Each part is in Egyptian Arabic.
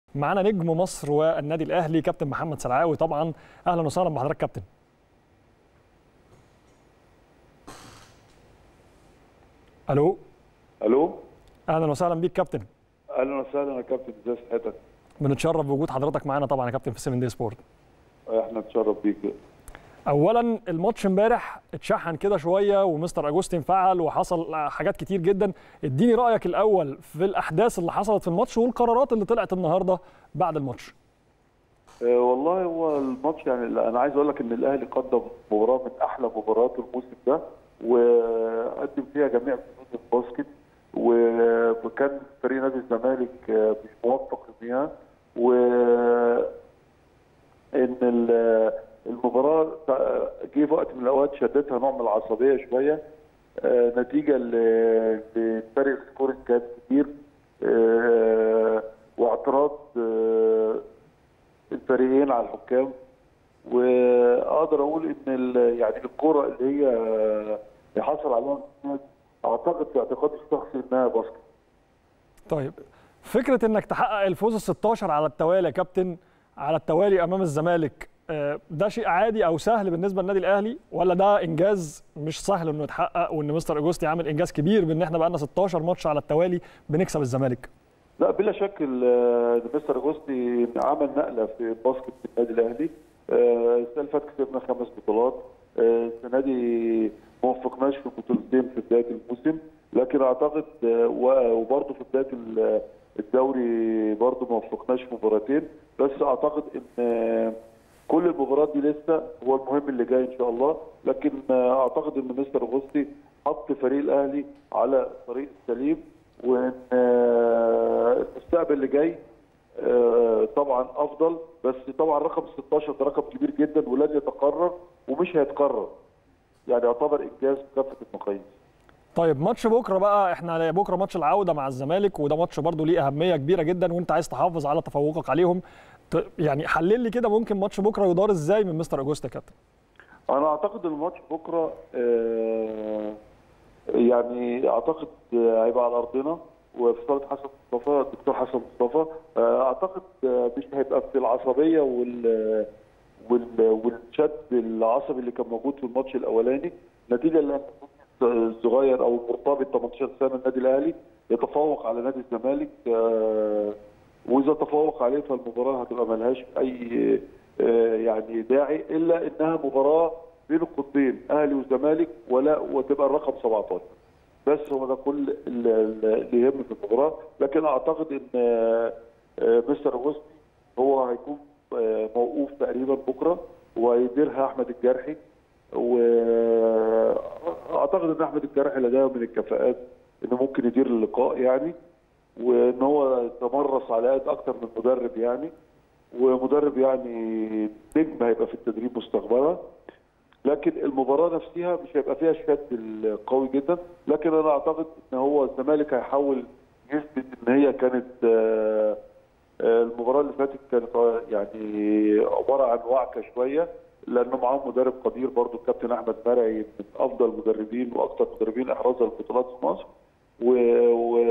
معانا نجم مصر والنادي الاهلي كابتن محمد سلعاوي طبعا اهلا وسهلا بحضرتك كابتن الو الو اهلا وسهلا بيك كابتن اهلا وسهلا يا كابتن ازي صحتك بنتشرف بوجود حضرتك معانا طبعا يا كابتن في 7 دي سبورت احنا نتشرف بيك اولا الماتش امبارح اتشحن كده شويه ومستر اجوستين فعل وحصل حاجات كتير جدا اديني رايك الاول في الاحداث اللي حصلت في الماتش والقرارات اللي طلعت النهارده بعد الماتش أه والله هو الماتش يعني انا عايز اقول لك ان الاهلي قدم مباراه من احلى مباريات الموسم ده وقدم فيها جميع فنون الباسكت وكان فريق نادي الزمالك مش موفق فيها و ان المباراه جه في وقت من الاوقات شدتها نوع من العصبيه شويه نتيجه لفرق السكور كان كبير واعتراض الفريقين على الحكام واقدر اقول ان يعني الكره اللي هي حصل عليها اعتقد في اعتقادي الشخصي انها باسكت. طيب فكره انك تحقق الفوز ال 16 على التوالي يا كابتن على التوالي امام الزمالك ده شيء عادي او سهل بالنسبه للنادي الاهلي ولا ده انجاز مش سهل انه يتحقق وان مستر اجوستي عامل انجاز كبير بان احنا بقى لنا 16 ماتش على التوالي بنكسب الزمالك؟ لا بلا شك مستر اجوستي عمل نقله في الباسكت في النادي الاهلي السنه اللي فاتت كسبنا خمس بطولات السنه دي ما وفقناش في بطولتين في بدايه الموسم لكن اعتقد وبرضه في بدايه الدوري برضه ما وفقناش في مباراتين بس اعتقد ان كل المباريات دي لسه هو المهم اللي جاي ان شاء الله لكن اعتقد ان مستر اغوستي حط فريق الاهلي على الطريق السليم وان المستقبل اللي جاي طبعا افضل بس طبعا رقم 16 ده رقم كبير جدا ولن يتكرر ومش هيتكرر يعني يعتبر انجاز بكافه المقاييس طيب ماتش بكره بقى احنا بكره ماتش العوده مع الزمالك وده ماتش برضه ليه اهميه كبيره جدا وانت عايز تحافظ على تفوقك عليهم يعني حلل لي كده ممكن ماتش بكره يدار ازاي من مستر اجوستا كابتن انا اعتقد ان الماتش بكره آه يعني اعتقد هيبقى على ارضنا وفي صاله حسن مصطفى الدكتور حسن مصطفى آه اعتقد مش هيبقى في العصبيه وال والشد العصبي اللي كان موجود في الماتش الاولاني نتيجه لان الصغير او المرتبط 18 سنه النادي الاهلي يتفوق على نادي الزمالك آه واذا تفوق عليه فالمباراه هتبقى ملهاش اي يعني داعي الا انها مباراه بين القطبين اهلي وزمالك ولا وتبقى الرقم 17 بس هو ده كل اللي يهم في المباراه لكن اعتقد ان مستر اغوستي هو هيكون موقوف تقريبا بكره وهيديرها احمد الجرحي واعتقد ان احمد الجرحي لديه من الكفاءات انه ممكن يدير اللقاء يعني وان هو تمرس على قد اكتر من مدرب يعني ومدرب يعني نجم هيبقى في التدريب مستقبلا لكن المباراه نفسها مش هيبقى فيها الشد القوي جدا لكن انا اعتقد ان هو الزمالك هيحاول يثبت ان هي كانت المباراه اللي فاتت كانت يعني عباره عن وعكه شويه لانه معاهم مدرب قدير برضو الكابتن احمد مرعي من افضل المدربين واكثر مدربين احرازا البطولات في مصر و, و...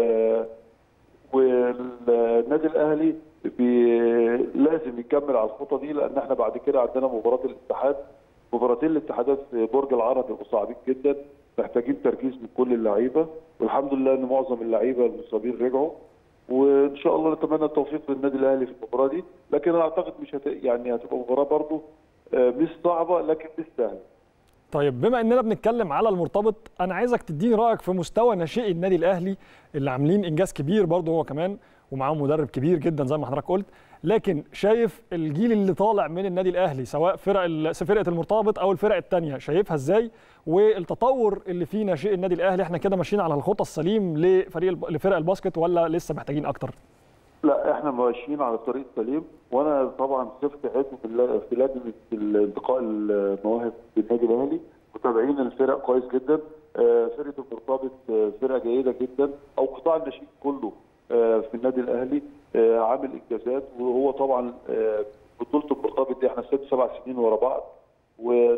والنادي الاهلي لازم يكمل على الخطه دي لان احنا بعد كده عندنا مباراه الاتحاد مباراتين الاتحادات في برج العرب يبقوا صعبين جدا محتاجين تركيز من كل اللعيبه والحمد لله ان معظم اللعيبه المصابين رجعوا وان شاء الله نتمنى التوفيق للنادي الاهلي في المباراه دي لكن انا اعتقد مش هت... يعني هتبقى مباراه برضه مش صعبه لكن مش سهله طيب بما اننا بنتكلم على المرتبط انا عايزك تديني رايك في مستوى ناشئي النادي الاهلي اللي عاملين انجاز كبير برضه هو كمان ومعاهم مدرب كبير جدا زي ما حضرتك قلت لكن شايف الجيل اللي طالع من النادي الاهلي سواء فرق فرقه المرتبط او الفرق الثانيه شايفها ازاي والتطور اللي فيه ناشئي النادي الاهلي احنا كده ماشيين على الخطى السليم لفريق لفرق الباسكت ولا لسه محتاجين اكتر؟ لا احنا ماشيين على الطريق السليم وانا طبعا شفت عضو في لجنه الانتقاء المواهب في النادي الاهلي متابعين الفرق كويس جدا فرقه المرتبط فرقه جيده جدا او قطاع الناشئين كله في النادي الاهلي عامل انجازات وهو طبعا بطوله المرتبط دي احنا ست سبع سنين ورا بعض و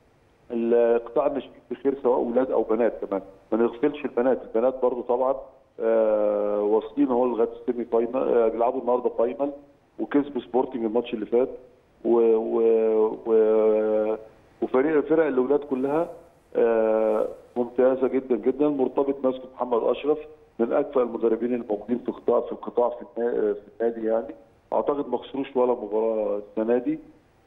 القطاع الناشئين بخير سواء اولاد او بنات كمان ما نغفلش البنات البنات برضو طبعا آه واصلين اهو لغايه السيمي فاينل آه بيلعبوا النهارده فاينل وكسبوا سبورتنج الماتش اللي فات و و و وفريق فرق الاولاد كلها آه ممتازه جدا جدا مرتبط ماسك محمد اشرف من اكفأ المدربين الموجودين في القطاع في القطاع في, النا- في النادي يعني اعتقد ما خسروش ولا مباراه السنه دي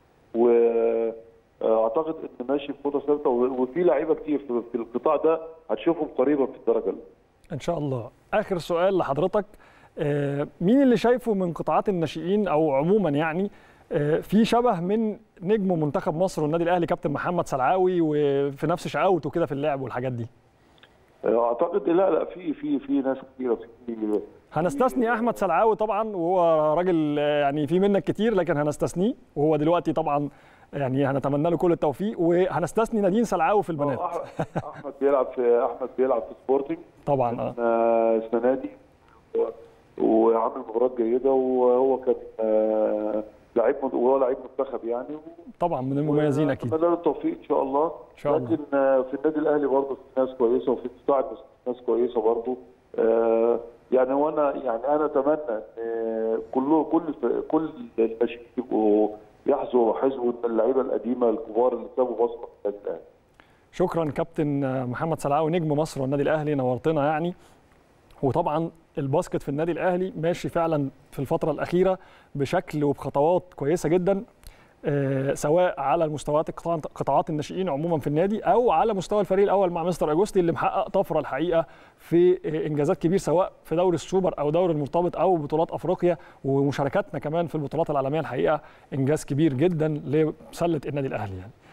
واعتقد ان ماشي في خطه ثابته و- وفي لعيبه كتير في في القطاع ده هتشوفهم قريبا في الدرجه الاولى ان شاء الله اخر سؤال لحضرتك آه، مين اللي شايفه من قطاعات الناشئين او عموما يعني آه، في شبه من نجم منتخب مصر والنادي الاهلي كابتن محمد سلعاوي وفي نفس شقاوته كده في اللعب والحاجات دي اعتقد لا لا في في في ناس كتيره في هنستثني احمد سلعاوي طبعا وهو راجل آه، يعني في منك كتير لكن هنستثنيه وهو دلوقتي طبعا يعني هنتمنى له كل التوفيق وهنستثني نادين سلعاوي في البنات آه، أح- احمد بيلعب في احمد بيلعب في سبورتنج طبعا اه آه، السنه دي و- وعامل مباراه جيده وهو كان آه، لعيب مد- وهو لعيب منتخب يعني طبعا من المميزين اكيد اتمنى له التوفيق ان شاء الله شاء الله. لكن آه، في النادي الاهلي برضه في ناس كويسه وفي قطاع الناس- ناس كويسه برضه آه، يعني وانا يعني انا اتمنى ان كله كل كل الناشئين يبقوا يحظوا حظوا اللعيبه القديمه الكبار اللي سابوا بصمه في النادي الاهلي شكرا كابتن محمد سلعاوي نجم مصر والنادي الاهلي نورتنا يعني وطبعا الباسكت في النادي الاهلي ماشي فعلا في الفتره الاخيره بشكل وبخطوات كويسه جدا آه، سواء على المستويات القطاع- قطاعات الناشئين عموما في النادي او على مستوى الفريق الاول مع مستر اجوستي اللي محقق طفره الحقيقه في آه، انجازات كبير سواء في دوري السوبر او دوري المرتبط او بطولات افريقيا ومشاركاتنا كمان في البطولات العالميه الحقيقه انجاز كبير جدا لسله النادي الاهلي يعني